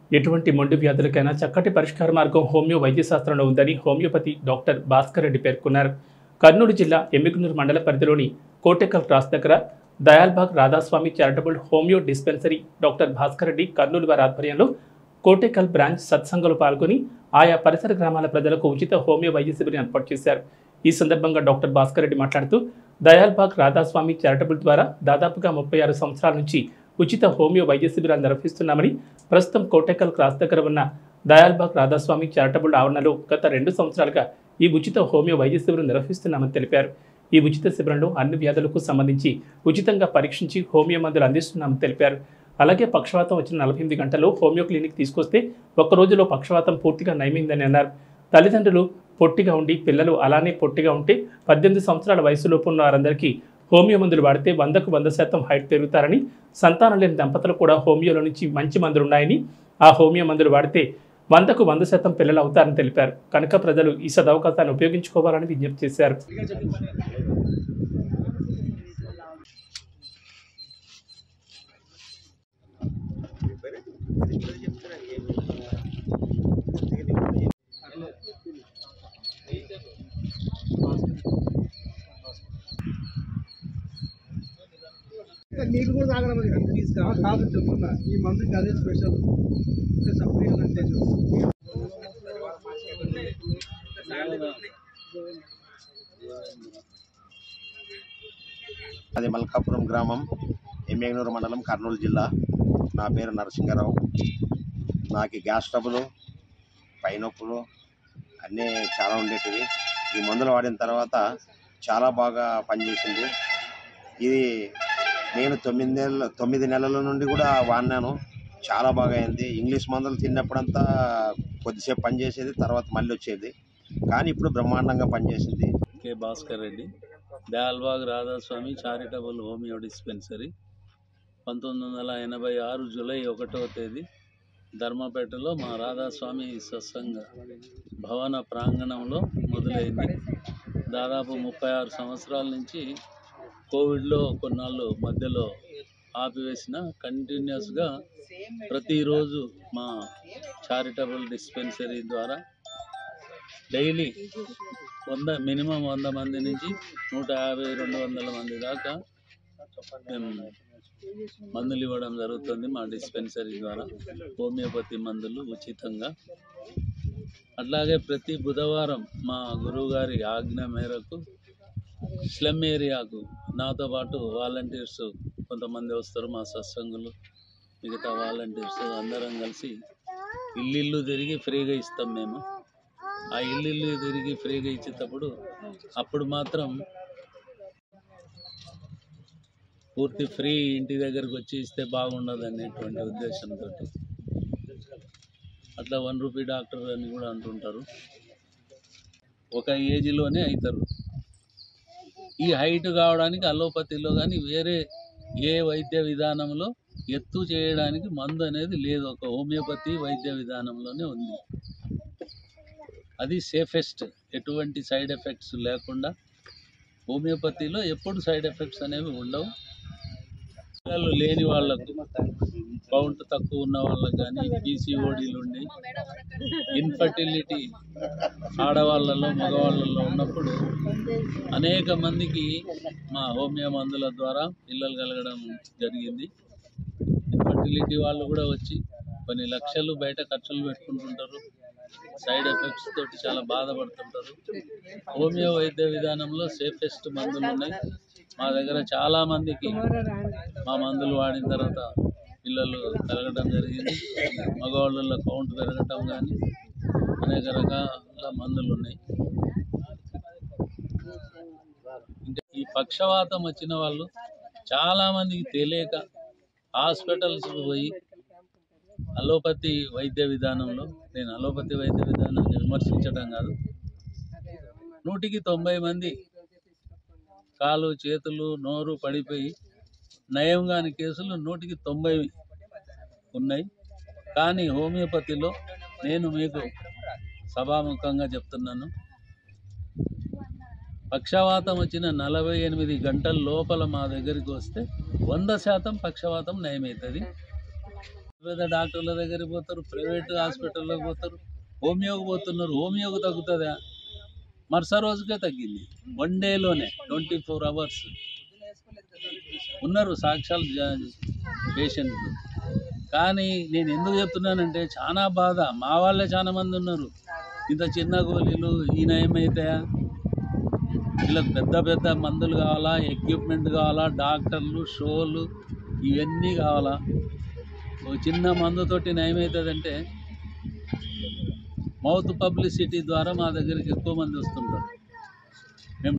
ఎటువంటి మొండి వ్యాధులకైనా చక్కటి పరిష్కార మార్గం హోమియో వైద్యశాస్త్రంలో ఉందని హోమియోపతి డాక్టర్ భాస్కర్ రెడ్డి పేర్కొన్నారు కర్నూలు జిల్లా ఎమ్మికునూరు మండల పరిధిలోని కోటెకల్ క్రాస్ దగ్గర Dayalbagh Radhaswami charitable homeo dispensary doctor Bhaskar Reddy Kurnool వారి ఆధ్వర్యంలో కోటెకల్ బ్రాంచ్ సత్సంగంలో పాల్గొని ఆయా పరిసర గ్రామాల ప్రజలకు ఉచిత హోమియో వైద్య శిబిరం ఏర్పాటు చేశారు ఈ సందర్భంగా డాక్టర్ భాస్కర్ రెడ్డి మాట్లాడుతూ దయాల్బాగ్ రాధాస్వామి చారిటబుల్ ద్వారా దాదాపుగా ముప్పై ఆరు సంవత్సరాల నుంచి ఉచిత హోమియో వైద్య శిబిరాలు నిర్వహిస్తున్నామని ప్రస్తుతం కోటెకల్ క్రాస్ దగ్గర ఉన్న దయాల్బాగ్ రాధాస్వామి చారిటబుల్ ఆవరణలో గత రెండు సంవత్సరాలుగా ఈ ఉచిత హోమియో వైద్య శిబిరం నిర్వహిస్తున్నామని తెలిపారు ఈ ఉచిత శిబిరంలో అన్ని వ్యాధులకు సంబంధించి ఉచితంగా పరీక్షించి హోమియో మందులు అందిస్తున్నామని తెలిపారు అలాగే పక్షవాతం వచ్చిన నలభై ఎనిమిది గంటల్లో హోమియో క్లినిక్ తీసుకొస్తే ఒక్క రోజులో పక్షవాతం పూర్తిగా నయమైందని అన్నారు తల్లిదండ్రులు పొట్టిగా ఉండి పిల్లలు అలానే పొట్టిగా ఉంటే పద్దెనిమిది సంవత్సరాల వయసులోపు ఉన్న వారందరికీ హోమియో మందులు వాడితే వందకు వంద శాతం హైట్ పెరుగుతారని సంతానం లేని దంపతులు కూడా హోమియోలో నుంచి మంచి మందులు ఉన్నాయని ఆ హోమియో మందులు వాడితే వందకు వంద శాతం పిల్లలు అవుతారని తెలిపారు కనుక ప్రజలు ఈ సదవకాశాన్ని ఉపయోగించుకోవాలని విజ్ఞప్తి చేశారు నీకు కూడా తాగడం కాదు చెప్తున్నా ఈ మందుకి అదే స్పెషల్ ఇంకా సపరేట్ అంటే అది మల్కాపురం గ్రామం ఎమ్మెగనూరు మండలం కర్నూలు జిల్లా నా పేరు నరసింహారావు నాకు ఈ గ్యాస్ ట్రబుల్ పైనొప్పులు అన్నీ చాలా ఉండేటివి ఈ మందులు వాడిన తర్వాత చాలా బాగా పనిచేసింది ఇది నేను తొమ్మిది నెలల తొమ్మిది నెలల నుండి కూడా వాడినాను చాలా బాగా అయింది ఇంగ్లీష్ మందులు తిన్నప్పుడంతా కొద్దిసేపు పనిచేసేది తర్వాత మళ్ళీ వచ్చేది కానీ ఇప్పుడు బ్రహ్మాండంగా పనిచేసింది K Bhaskar Reddy Dayalbagh Radhaswami charitable homeo dispensary పంతొమ్మిది వందల ఎనభై ఆరు జూలై ఒకటవ తేదీ ధర్మపేటలో మా రాధాస్వామి సత్సంగ భవన ప్రాంగణంలో మొదలైంది దాదాపు ముప్పై ఆరు సంవత్సరాల నుంచి కోవిడ్లో కొన్నాళ్ళు మధ్యలో ఆపివేసిన కంటిన్యూస్గా ప్రతిరోజు మా చారిటబుల్ డిస్పెన్సరీ ద్వారా డైలీ వంద మినిమం వంద మంది నుంచి నూట యాభై రెండు వందల మంది దాకా మేము మందులు ఇవ్వడం జరుగుతుంది మా డిస్పెన్సరీ ద్వారా హోమియోపతి మందులు ఉచితంగా అట్లాగే ప్రతి బుధవారం మా గురువుగారి ఆజ్ఞ మేరకు స్లమ్ ఏరియాకు నాతో పాటు వాలంటీర్స్ కొంతమంది వస్తారు మా సత్సంగులు మిగతా వాలంటీర్స్ అందరం కలిసి ఇల్లు తిరిగి ఫ్రీగా ఇస్తాం మేము ఆ ఇల్లు తిరిగి ఫ్రీగా ఇచ్చేటప్పుడు అప్పుడు మాత్రం పూర్తి ఫ్రీ ఇంటి దగ్గరకు వచ్చి ఇస్తే బాగుండదు అనేటువంటి ఉద్దేశంతో అట్లా వన్ రూపీ డాక్టర్ అని కూడా అంటుంటారు ఒక ఏజ్లోనే అవుతారు ఈ హైట్ కావడానికి అలోపతిలో కానీ వేరే ఏ వైద్య విధానంలో ఎత్తు చేయడానికి మందు అనేది లేదు ఒక హోమియోపతి వైద్య విధానంలోనే ఉంది అది సేఫెస్ట్ ఎటువంటి సైడ్ ఎఫెక్ట్స్ లేకుండా హోమియోపతిలో ఎప్పుడు సైడ్ ఎఫెక్ట్స్ అనేవి ఉండవు పిల్లలు లేని వాళ్ళకు కౌంట్ తక్కువ ఉన్న వాళ్ళకి కానీ పీసీఓడీలు ఉండి ఇన్ఫర్టిలిటీ ఆడవాళ్ళలో మగవాళ్ళలో ఉన్నప్పుడు అనేక మందికి మా హోమియో మందుల ద్వారా పిల్లలు కలగడం జరిగింది ఇన్ఫర్టిలిటీ వాళ్ళు కూడా వచ్చి కొన్ని లక్షలు బయట ఖర్చులు పెట్టుకుంటుంటారు సైడ్ ఎఫెక్ట్స్ తోటి చాలా బాధపడుతుంటారు హోమియో వైద్య విధానంలో సేఫెస్ట్ మందులు ఉన్నాయి మా దగ్గర చాలా మందికి మా మందులు వాడిన తర్వాత పిల్లలు కలగడం జరిగింది మగవాళ్ళలో కౌంట్ పెరగటం కానీ అనేక రకాల మందులు ఉన్నాయి ఇంకా ఈ పక్షవాతం వచ్చిన వాళ్ళు చాలా మందికి తెలియక హాస్పిటల్స్ పోయి అలోపతి వైద్య విధానంలో నేను అలోపతి వైద్య విధానాన్ని విమర్శించడం కాదు నూటికి తొంభై మంది కాలు చేతులు నోరు పడిపోయి నయం కాని కేసులు నూటికి తొంభై ఉన్నాయి కానీ హోమియోపతిలో నేను మీకు సభాముఖంగా చెప్తున్నాను పక్షవాతం వచ్చిన నలభై ఎనిమిది గంటల లోపల మా దగ్గరికి వస్తే వంద శాతం పక్షవాతం నయమవుతుంది పెద్ద డాక్టర్ల దగ్గరికి పోతారు ప్రైవేట్ హాస్పిటల్లోకి పోతారు హోమియోకి పోతున్నారు హోమియోకి తగ్గుతుందా మరుస రోజుకే తగ్గింది వన్ డేలోనే ట్వంటీ ఫోర్ అవర్స్ ఉన్నారు సాక్షాల్ పేషెంట్లు కానీ నేను ఎందుకు చెప్తున్నానంటే చాలా బాధ మా వాళ్ళే చాలా మంది ఉన్నారు ఇంత చిన్న గోళీలు ఈయన ఏమైతాయా వీళ్ళకి పెద్ద పెద్ద మందులు కావాలా ఎక్విప్మెంట్ కావాలా డాక్టర్లు షోలు ఇవన్నీ కావాలా ఒక చిన్న మందుతోటి నయమవుతుందంటే మౌత్ పబ్లిసిటీ ద్వారా మా దగ్గరికి ఎక్కువ మంది వస్తుంటారు